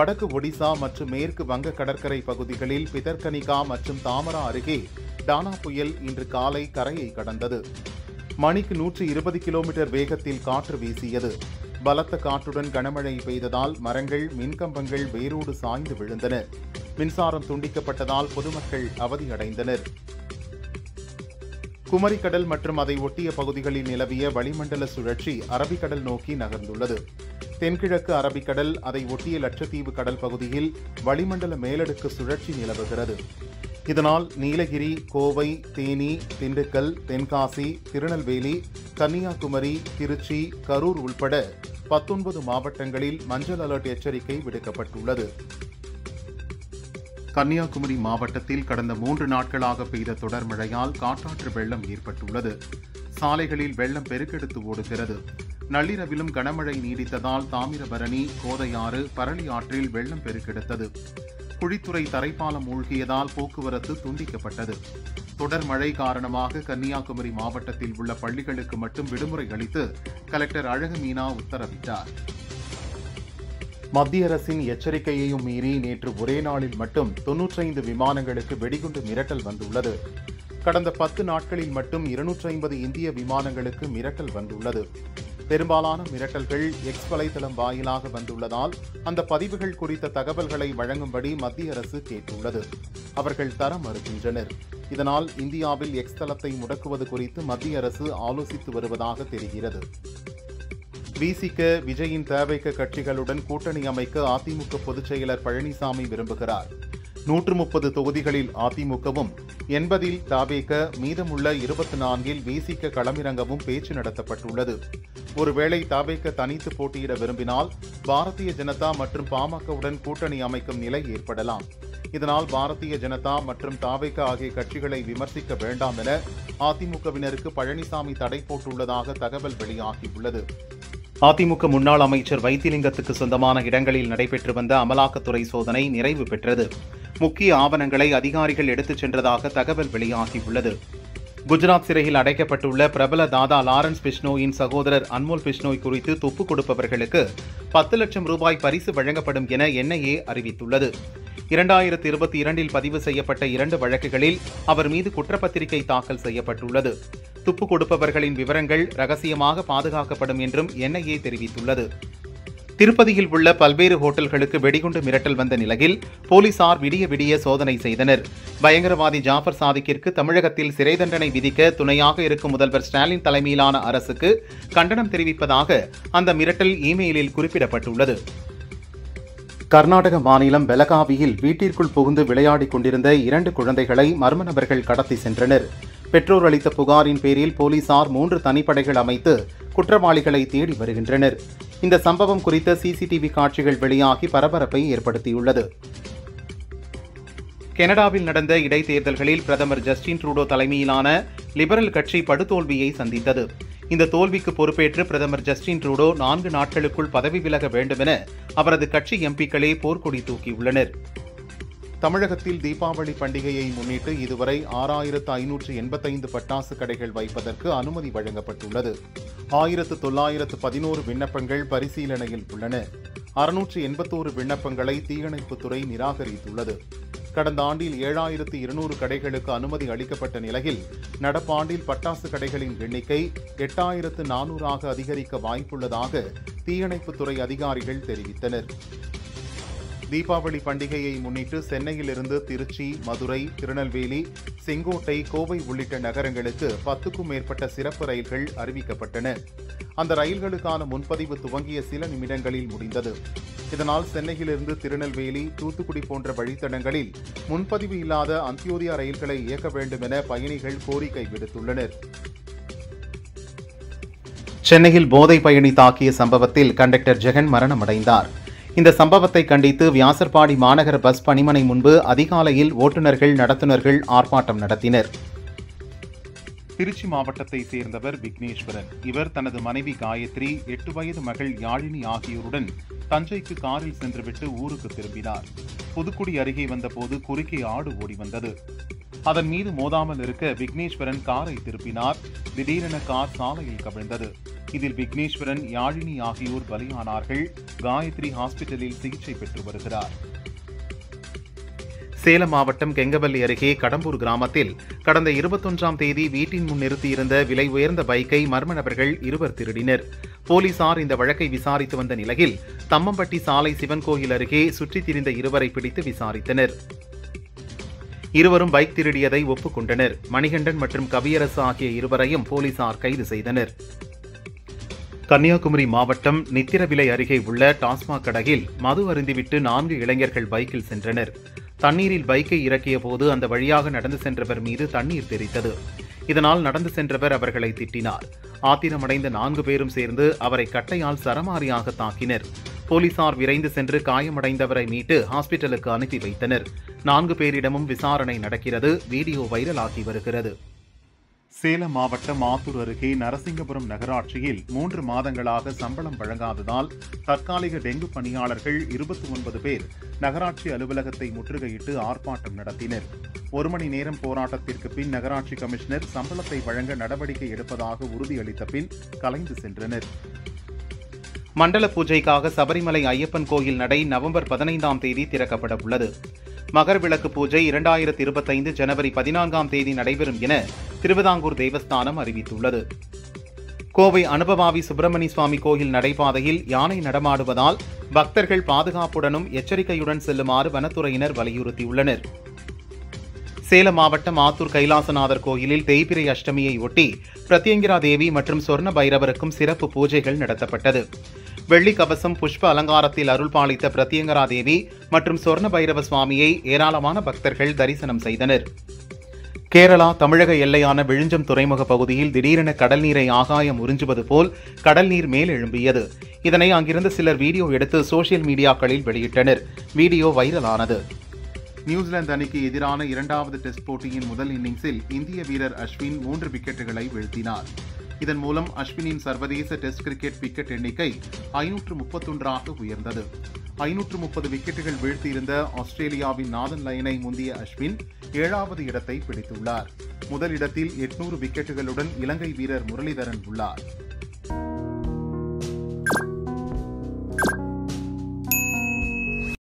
வடக்கு ஒடிசா மற்றும் மேற்கு வங்க கடற்கரை பகுதிகளில் பிதர்கனிகா மற்றும் தாமரா அருகே டானா புயல் இன்று காலை கரையை கடந்தது மணிக்கு நூற்று இருபது கிலோமீட்டர் வேகத்தில் காற்று வீசியது பலத்த காற்றுடன் கனமழை பெய்ததால் மரங்கள் மின்கம்பங்கள் வேரோடு சாய்ந்து விழுந்தன மின்சாரம் துண்டிக்கப்பட்டதால் பொதுமக்கள் அவதியடைந்தனர் குமரிக்கடல் மற்றும் அதை ஒட்டிய பகுதிகளில் நிலவிய வளிமண்டல சுழற்சி அரபிக்கடல் நோக்கி நகர்ந்துள்ளது தென்கிழக்கு அரபிக்கடல் அதை ஒட்டிய லட்சத்தீவு கடல் பகுதியில் வளிமண்டல மேலடுக்கு சுழற்சி நிலவுகிறது இதனால் நீலகிரி கோவை தேனி திண்டுக்கல் தென்காசி திருநெல்வேலி கன்னியாகுமரி திருச்சி கரூர் உள்பட பத்தொன்பது மாவட்டங்களில் மஞ்சள் அலர்ட் எச்சரிக்கை விடுக்கப்பட்டுள்ளது கன்னியாகுமரி மாவட்டத்தில் கடந்த மூன்று நாட்களாக பெய்த தொடர் மழையால் காட்டாற்று வெள்ளம் ஏற்பட்டுள்ளது சாலைகளில் வெள்ளம் பெருக்கெடுத்து ஓடுகிறது நள்ளிரவிலும் கனமழை நீடித்ததால் தாமிரபரணி கோதையாறு பரளி ஆற்றில் வெள்ளம் பெருக்கெடுத்தது குழித்துறை தரைப்பாலம் மூழ்கியதால் போக்குவரத்து துண்டிக்கப்பட்டது தொடர் மழை காரணமாக கன்னியாகுமரி மாவட்டத்தில் உள்ள பள்ளிகளுக்கு மட்டும் விடுமுறை அளித்து கலெக்டர் அழகு மீனா உத்தரவிட்டார் மத்திய அரசின் எச்சரிக்கையையும் மீறி நேற்று ஒரே நாளில் மட்டும் தொன்னூற்றைந்து விமானங்களுக்கு வெடிகுண்டு மிரட்டல் வந்துள்ளது கடந்த பத்து நாட்களில் மட்டும் இருநூற்றி ஐம்பது இந்திய விமானங்களுக்கு மிரட்டல் வந்துள்ளது பெரும்பாலான மிரட்டல்கள் எக்ஸ் வலைதளம் வாயிலாக வந்துள்ளதால் அந்த பதிவுகள் குறித்த தகவல்களை வழங்கும்படி மத்திய அரசு கேட்டுள்ளது அவர்கள் தர மறுக்கின்றனர் இதனால் இந்தியாவில் எக்ஸ் தளத்தை முடக்குவது குறித்து மத்திய அரசு ஆலோசித்து வருவதாக தெரிகிறது விசிக விஜயின் தேவைக்க கட்சிகளுடன் கூட்டணி அமைக்க அதிமுக பொதுச் செயலர் பழனிசாமி விரும்புகிறார் நூற்று முப்பது தொகுதிகளில் அதிமுகவும் எண்பதில் தாவேக மீதமுள்ள இருபத்தி நான்கில் விசிக களமிறங்கவும் பேச்சு நடத்தப்பட்டுள்ளது ஒருவேளை தாவேக தனித்து போட்டியிட விரும்பினால் பாரதிய ஜனதா மற்றும் பாமகவுடன் கூட்டணி அமைக்கும் நிலை ஏற்படலாம் இதனால் பாரதிய ஜனதா மற்றும் தாவேக ஆகிய கட்சிகளை விமர்சிக்க வேண்டாம் என அதிமுகவினருக்கு பழனிசாமி தடை போட்டுள்ளதாக தகவல் வெளியாகியுள்ளது அதிமுக முன்னாள் அமைச்சர் வைத்திலிங்கத்துக்கு சொந்தமான இடங்களில் நடைபெற்று வந்த அமலாக்கத்துறை சோதனை நிறைவு பெற்றது முக்கிய ஆவணங்களை அதிகாரிகள் எடுத்துச் சென்றதாக தகவல் வெளியாகியுள்ளது குஜராத் சிறையில் அடைக்கப்பட்டுள்ள பிரபல தாதா லாரன்ஸ் பிஷ்னோயின் சகோதரர் அன்மோல் பிஷ்னோய் குறித்து துப்பு கொடுப்பவர்களுக்கு பத்து லட்சம் ரூபாய் பரிசு வழங்கப்படும் என என்ஐஏ அறிவித்துள்ளது இரண்டாயிரத்தி இருபத்தி இரண்டில் பதிவு செய்யப்பட்ட இரண்டு வழக்குகளில் அவர் மீது குற்றப்பத்திரிகை தாக்கல் செய்யப்பட்டுள்ளது துப்பு கொடுப்பவர்களின் விவரங்கள் ரகசியமாக பாதுகாக்கப்படும் என்றும் என்ஐஏ தெரிவித்துள்ளது திருப்பதியில் உள்ள பல்வேறு ஹோட்டல்களுக்கு வெடிகுண்டு மிரட்டல் வந்த நிலையில் போலீசார் விடிய விடிய சோதனை செய்தனர் பயங்கரவாதி ஜாஃபர் சாதிக்கிற்கு தமிழகத்தில் சிறை தண்டனை விதிக்க துணையாக இருக்கும் முதல்வர் ஸ்டாலின் தலைமையிலான அரசுக்கு கண்டனம் தெரிவிப்பதாக அந்த மிரட்டல் இமெயிலில் குறிப்பிடப்பட்டுள்ளது கர்நாடக மாநிலம் பெலகாவியில் வீட்டிற்குள் புகுந்து விளையாடிக் கொண்டிருந்த இரண்டு குழந்தைகளை மர்ம நபர்கள் கடத்தி சென்றனர் பெற்றோர் அளித்த புகாரின் பேரில் போலீசார் மூன்று தனிப்படைகள் அமைத்து குற்றவாளிகளை தேடி வருகின்றனர் இந்த சம்பவம் குறித்த சிசிடிவி காட்சிகள் வெளியாகி பரபரப்பை ஏற்படுத்தியுள்ளது கனடாவில் நடந்த இடைத்தேர்தல்களில் பிரதமர் ஜஸ்டின் ட்ரூடோ தலைமையிலான லிபரல் கட்சி படுதோல்வியை சந்தித்தது இந்த தோல்விக்கு பொறுப்பேற்று பிரதமர் ஜஸ்டின் ட்ரூடோ நான்கு நாட்களுக்குள் பதவி விலக வேண்டும் என அவரது கட்சி எம்பிக்களே போர்க்கொடி தூக்கியுள்ளனர் தமிழகத்தில் தீபாவளி பண்டிகையை முன்னிட்டு இதுவரை ஆறாயிரத்து ஐநூற்று எண்பத்தைந்து பட்டாசு கடைகள் வைப்பதற்கு அனுமதி வழங்கப்பட்டுள்ளது ஆயிரத்து தொள்ளாயிரத்து பதினோரு விண்ணப்பங்கள் பரிசீலனையில் உள்ளன அறுநூற்று எண்பத்தோரு விண்ணப்பங்களை தீயணைப்புத்துறை நிராகரித்துள்ளது கடந்த ஆண்டில் ஏழாயிரத்து இருநூறு கடைகளுக்கு அனுமதி அளிக்கப்பட்ட நிலையில் நடப்பாண்டில் பட்டாசு கடைகளின் எண்ணிக்கை எட்டாயிரத்து நானூறாக அதிகரிக்க வாய்ப்புள்ளதாக தீயணைப்புத்துறை அதிகாரிகள் தெரிவித்தனர் தீபாவளி பண்டிகையை முன்னிட்டு சென்னையிலிருந்து திருச்சி மதுரை திருநெல்வேலி செங்கோட்டை கோவை உள்ளிட்ட நகரங்களுக்கு பத்துக்கும் மேற்பட்ட சிறப்பு ரயில்கள் அறிவிக்கப்பட்டன அந்த ரயில்களுக்கான முன்பதிவு துவங்கிய சில நிமிடங்களில் முடிந்தது இதனால் சென்னையிலிருந்து திருநெல்வேலி தூத்துக்குடி போன்ற வழித்தடங்களில் முன்பதிவு இல்லாத அந்தியோதயா ரயில்களை இயக்க வேண்டும் என பயணிகள் கோரிக்கை விடுத்துள்ளனர் சென்னையில் போதை பயணி தாக்கிய சம்பவத்தில் கண்டக்டர் ஜெகன் மரணமடைந்தார் இந்த சம்பவத்தை கண்டித்து வியாசர்பாடி மாநகர பஸ் பணிமனை முன்பு அதிகாலையில் ஓட்டுநர்கள் நடத்துனர்கள் ஆர்ப்பாட்டம் நடத்தினர் திருச்சி மாவட்டத்தை சேர்ந்தவர் விக்னேஸ்வரன் இவர் தனது மனைவி காயத்ரி எட்டு வயது மகள் யாழினி ஆகியோருடன் தஞ்சைக்கு காரில் சென்றுவிட்டு ஊருக்கு திரும்பினார் புதுக்குடி அருகே வந்தபோது குறுக்கே ஆடு ஓடி வந்தது அதன் மீது மோதாமல் இருக்க விக்னேஸ்வரன் காரை திருப்பினார் திடீரென கார் சாலையில் கவிழ்ந்தது இதில் விக்னேஸ்வரன் யாழினி ஆகியோர் பலியானார்கள் காயத்ரி ஹாஸ்பிட்டலில் சிகிச்சை பெற்று வருகிறார் சேலம் மாவட்டம் கெங்கவல்லி அருகே கடம்பூர் கிராமத்தில் கடந்த இருபத்தொன்றாம் தேதி வீட்டின் முன் நிறுத்தியிருந்த விலை உயர்ந்த பைக்கை மர்ம நபர்கள் இருவர் திருடினர் போலீசார் இந்த வழக்கை விசாரித்து வந்த நிலையில் தம்மம்பட்டி சாலை சிவன் கோயில் அருகே சுற்றித் திரிந்த இருவரை பிடித்து விசாரித்தனர் இருவரும் பைக் திருடியதை ஒப்புக்கொண்டனர் மணிகண்டன் மற்றும் கவியரசு ஆகிய இருவரையும் போலீசார் கைது செய்தனர் கன்னியாகுமரி மாவட்டம் நித்திரவிலை அருகே உள்ள டாஸ்மாக் கடையில் மது அருந்திவிட்டு நான்கு இளைஞர்கள் பைக்கில் சென்றனர் தண்ணீரில் பைக்கை இறக்கிய போது அந்த வழியாக நடந்து சென்றவர் மீது தண்ணீர் தெரித்தது இதனால் நடந்து சென்றவர் அவர்களை திட்டினார் ஆத்திரமடைந்த நான்கு பேரும் சேர்ந்து அவரை கட்டையால் சரமாரியாக தாக்கினர் போலீசார் விரைந்து சென்று காயமடைந்தவரை மீட்டு ஹாஸ்பிட்டலுக்கு அனுப்பி வைத்தனர் நான்கு பேரிடமும் விசாரணை நடக்கிறது வீடியோ வைரலாகி வருகிறது சேலம் மாவட்டம் ஆத்தூர் அருகே நரசிங்கபுரம் நகராட்சியில் மூன்று மாதங்களாக சம்பளம் வழங்காததால் தற்காலிக டெங்கு பணியாளர்கள் இருபத்தி ஒன்பது பேர் நகராட்சி அலுவலகத்தை முற்றுகையிட்டு ஆர்ப்பாட்டம் நடத்தினர் ஒரு மணி நேரம் போராட்டத்திற்கு பின் நகராட்சி கமிஷனர் சம்பளத்தை வழங்க நடவடிக்கை எடுப்பதாக உறுதியளித்த பின் கலைந்து சென்றனர் மண்டல பூஜைக்காக சபரிமலை ஐயப்பன் கோயில் நடை நவம்பர் பதினைந்தாம் தேதி திறக்கப்பட உள்ளது மகர விளக்கு பூஜை இரண்டாயிரத்தி இருபத்தைந்து ஜனவரி பதினான்காம் தேதி நடைபெறும் என திருவிதாங்கூர் தேவஸ்தானம் அறிவித்துள்ளது கோவை அனுபவாவி சுப்பிரமணிய சுவாமி கோயில் நடைபாதையில் யானை நடமாடுவதால் பக்தர்கள் பாதுகாப்புடனும் எச்சரிக்கையுடன் செல்லுமாறு வனத்துறையினர் வலியுறுத்தியுள்ளனர் சேலம் மாவட்டம் ஆத்தூர் கைலாசநாதர் கோயிலில் தேய்பிரை அஷ்டமியை ஒட்டி பிரத்யங்கிரா தேவி மற்றும் சொர்ண பைரவருக்கும் சிறப்பு பூஜைகள் நடத்தப்பட்டது வெள்ளி கவசம் புஷ்ப அலங்காரத்தில் அருள் பாலித்த பிரத்யங்கரா தேவி மற்றும் சொர்ண பைரவ சுவாமியை ஏராளமான பக்தர்கள் தரிசனம் செய்தனர் கேரளா தமிழக எல்லையான விழுஞ்சம் துறைமுக பகுதியில் திடீரென கடல் நீரை ஆகாயம் உறிஞ்சுவது போல் கடல் நீர் மேலெழும்பியது இதனை அங்கிருந்த சிலர் வீடியோ எடுத்து சோசியல் மீடியாக்களில் வெளியிட்டனர் வீடியோ வைரலானது நியூசிலாந்து அணிக்கு எதிரான இரண்டாவது டெஸ்ட் போட்டியின் முதல் இன்னிங்ஸில் இந்திய வீரர் அஸ்வின் மூன்று விக்கெட்டுகளை வீழ்த்தினார் இதன் மூலம் அஸ்வினின் சர்வதேச டெஸ்ட் கிரிக்கெட் விக்கெட் எண்ணிக்கை ஐநூற்று முப்பத்தொன்றாக உயர்ந்தது ஐநூற்று முப்பது விக்கெட்டுகள் வீழ்த்தியிருந்த ஆஸ்திரேலியாவின் நாதன் லைனை முந்திய அஸ்வின் ஏழாவது இடத்தை பிடித்துள்ளார் முதலிடத்தில் எட்நூறு விக்கெட்டுகளுடன் இலங்கை வீரர் முரளிதரன் உள்ளார்